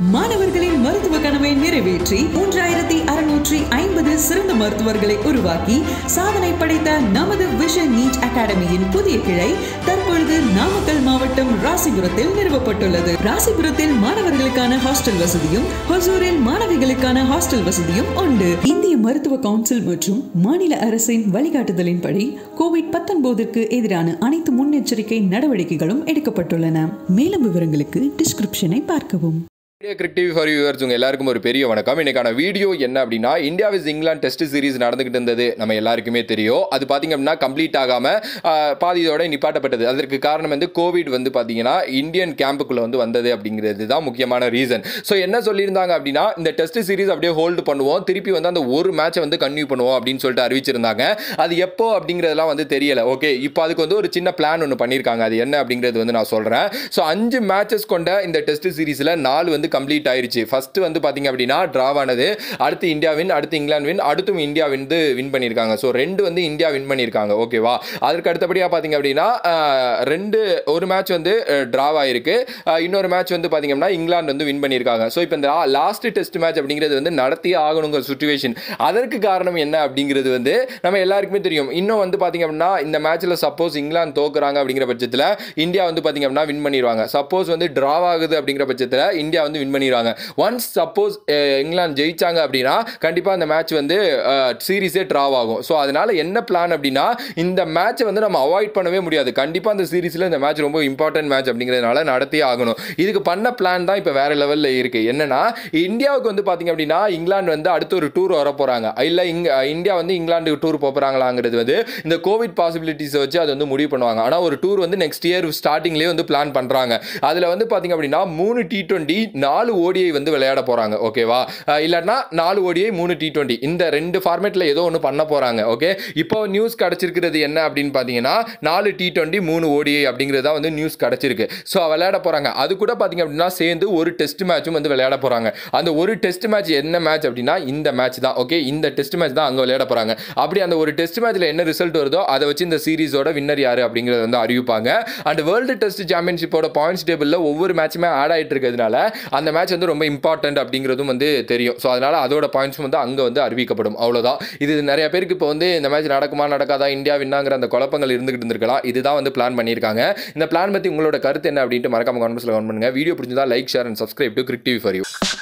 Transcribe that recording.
மாணவர்களின் மருத்துவ கனவை நிறைவேற்றி மூன்றாயிரத்தி அறுநூற்றி ஐம்பது சிறந்த மருத்துவர்களை உருவாக்கி சாதனை படைத்த நமது விஷன் நீட் அகாடமியின் புதிய கிளை தற்பொழுது நாமக்கல் மாவட்டம் ராசிபுரத்தில் நிறுவப்பட்டுள்ளது ராசிபுரத்தில் மாணவர்களுக்கான ஹாஸ்டல் வசதியும் ஹொசூரில் மாணவிகளுக்கான ஹாஸ்டல் வசதியும் உண்டு இந்திய மருத்துவ கவுன்சில் மற்றும் மாநில அரசின் வழிகாட்டுதலின்படி கோவிட் பத்தொன்பதிற்கு எதிரான அனைத்து முன்னெச்சரிக்கை நடவடிக்கைகளும் எடுக்கப்பட்டுள்ளன மேலும் விவரங்களுக்கு டிஸ்கிரிப்ஷனை பார்க்கவும் India cric TV for viewers உங்க எல்லாருக்கும் ஒரு பெரிய வணக்கம் இன்னைக்கான வீடியோ என்ன அப்படின்னா India vs England test series நடந்துகிட்டு இருந்தது நம்ம எல்லாருக்குமே தெரியும் அது பார்த்தீங்க அப்படின்னா கம்ப்ளீட் ஆகாம ஆஹ், பாதியோட நிப்பாட்டப்பட்டது அதற்கு காரணம் வந்து கோவிட் வந்து பார்த்தீங்கன்னா இந்தியன் கேம்புக்குள்ள வந்து வந்தது அப்படிங்கிறது தான் முக்கியமான ரீசன் ஸோ என்ன சொல்லியிருந்தாங்க அப்படின்னா இந்த டெஸ்ட் சீரிஸ் அப்படியே ஹோல்டு பண்ணுவோம் திருப்பி வந்து அந்த ஒரு மேட்சை வந்து கன்டினியூ பண்ணுவோம் அப்படின்னு சொல்லிட்டு அறிவிச்சிருந்தாங்க அது எப்போ அப்படிங்கிறதெல்லாம் வந்து தெரியல ஓகே இப்போ அதுக்கு வந்து ஒரு சின்ன பிளான் ஒன்று பண்ணியிருக்காங்க அது என்ன அப்படிங்கிறது வந்து நான் சொல்கிறேன் ஸோ அஞ்சு மேட்சஸ் கொண்ட இந்த டெஸ்ட் சீரிஸில் நாலு வந்து கம்ப்ளீட் ஆயிருச்சு ஃபர்ஸ்ட் வந்து பார்த்தீங்க அப்படின்னா டிராவ் ஆனது அடுத்து இந்தியா வின் அடுத்து இங்கிலாந்து வின் அடுத்தும் இந்தியா வந்து வின் பண்ணியிருக்காங்க ஸோ ரெண்டு வந்து இந்தியா வின் பண்ணியிருக்காங்க ஓகேவா அதற்கு அடுத்தபடியாக பார்த்தீங்க அப்படின்னா ஆஹ், ரெண்டு ஒரு மேட்ச் வந்து டிராவ் ஆயிருக்கு ஆஹ், இன்னொரு மேட்ச் வந்து பார்த்தீங்க அப்படின்னா இங்கிலாந்து வந்து வின் பண்ணியிருக்காங்க ஸோ இப்போ இந்த லாஸ்ட் டெஸ்ட் மேட்ச் அப்படிங்கிறது வந்து நடத்தியே ஆகணுங்கிற சுச்சுவேஷன் அதற்கு காரணம் என்ன அப்படிங்கிறது வந்து நம்ம எல்லாருக்குமே தெரியும் இன்னும் வந்து பார்த்தீங்க அப்படின்னா இந்த மேட்ச்சில் சப்போஸ் இங்கிலாந்து தோக்குறாங்க அப்படிங்கிற பட்சத்தில் இந்தியா வந்து பார்த்தீங்க அப்படின்னா வின் பண்ணிடுவாங்க சப்போஸ் வந்து டிராவ் ஆகுது அப்படிங்கிற பட்சத்தில் இந்தியா வந்து வின் பண்ணிடுவாங்க ஒன்ஸ் சப்போஸ் இங்கிலாந்து ஜெயிச்சாங்க அப்படின்னா கண்டிப்பாக அந்த மேட்ச் வந்து சீரீஸே ட்ராவ் ஆகும் ஸோ அதனால என்ன பிளான் அப்படின்னா இந்த மேட்சை வந்து நம்ம அவாய்ட் பண்ணவே முடியாது கண்டிப்பாக அந்த சீரீஸில் இந்த மேட்ச் ரொம்ப இம்பார்ட்டன்ட் மேட்ச் அப்படிங்கிறதுனால நடத்தியே ஆகணும் இதுக்கு பண்ண பிளான் தான் இப்போ வேற லெவலில் இருக்கு என்னன்னா இந்தியாவுக்கு வந்து பார்த்தீங்க அப்படின்னா இங்கிலாந்து வந்து அடுத்து ஒரு டூர் வர போகிறாங்க இல்லை இங்க இந்தியா வந்து இங்கிலாந்து டூர் போகிறாங்களாங்கிறது வந்து இந்த கோவிட் பாசிபிலிட்டிஸை வச்சு அது வந்து முடிவு பண்ணுவாங்க ஆனால் ஒரு டூர் வந்து நெக்ஸ்ட் இயர் ஸ்டார்டிங்லேயே வந்து பிளான் பண்ணுறாங்க அதில் வந்து பார்த்தீங்க அப்படின்னா மூணு டி டுவெண்ட்டி நாலு ஓடிஐ வந்து விளையாட போகிறாங்க ஓகேவா அஹ் இல்லாட்டினா நாலு ஓடிஐ மூணு டி டுவெண்ட்டி இந்த ரெண்டு ஃபார்மேட்டில் ஏதோ ஒன்று பண்ண போகிறாங்க ஓகே இப்போ நியூஸ் கிடச்சிருக்கிறது என்ன அப்படின்னு பார்த்தீங்கன்னா நாலு டி டுவெண்ட்டி மூணு ஓடிஐ அப்படிங்கிறது தான் வந்து நியூஸ் கிடச்சிருக்கு ஸோ விளையாட போகிறாங்க அது கூட பார்த்தீங்க அப்படின்னா சேர்ந்து ஒரு டெஸ்ட் மேட்சும் வந்து விளையாட போகிறாங்க அந்த ஒரு டெஸ்ட் மேட்ச் என்ன மேட்ச் அப்படின்னா இந்த மேட்ச் தான் ஓகே இந்த டெஸ்ட் மேட்ச் தான் அங்கே விளையாட போகிறாங்க அப்படி அந்த ஒரு டெஸ்ட் மேட்ச்சில் என்ன ரிசல்ட் வருதோ அதை வச்சு இந்த சீரிஸோட வின்னர் யார் அப்படிங்கிறத வந்து அறிவிப்பாங்க அண்ட் வேர்ல்டு டெஸ்ட் சாம்பியன்ஷிப்போட பாயிண்ட்ஸ் டேபிளில் ஒவ்வொரு மேட்சுமே ஆட் ஆகிட்டு இருக்கிறதுனால அந்த மேட்ச் வந்து ரொம்ப இம்பார்ட்டன்ட் அப்படிங்கிறதும் வந்து தெரியும் ஸோ அதனால அதோட பாயிண்ட்ஸும் வந்து அங்கே வந்து அறிவிக்கப்படும் அவ்வளோதான் இது நிறைய பேருக்கு இப்போ வந்து இந்த மேட்ச் நடக்குமா நடக்காதா இந்தியா வின்னாங்கிற அந்த குழப்பங்கள் இருந்துகிட்டு இருந்திருக்கலாம் இதுதான் வந்து பிளான் பண்ணியிருக்காங்க இந்த பிளான் பற்றி உங்களோட கருத்து என்ன அப்படின்ட்டு மறக்காம கமெண்ட்ஸில் கமெண்ட் பண்ணுங்க வீடியோ பிடிச்சதா like share and subscribe to cric TV for you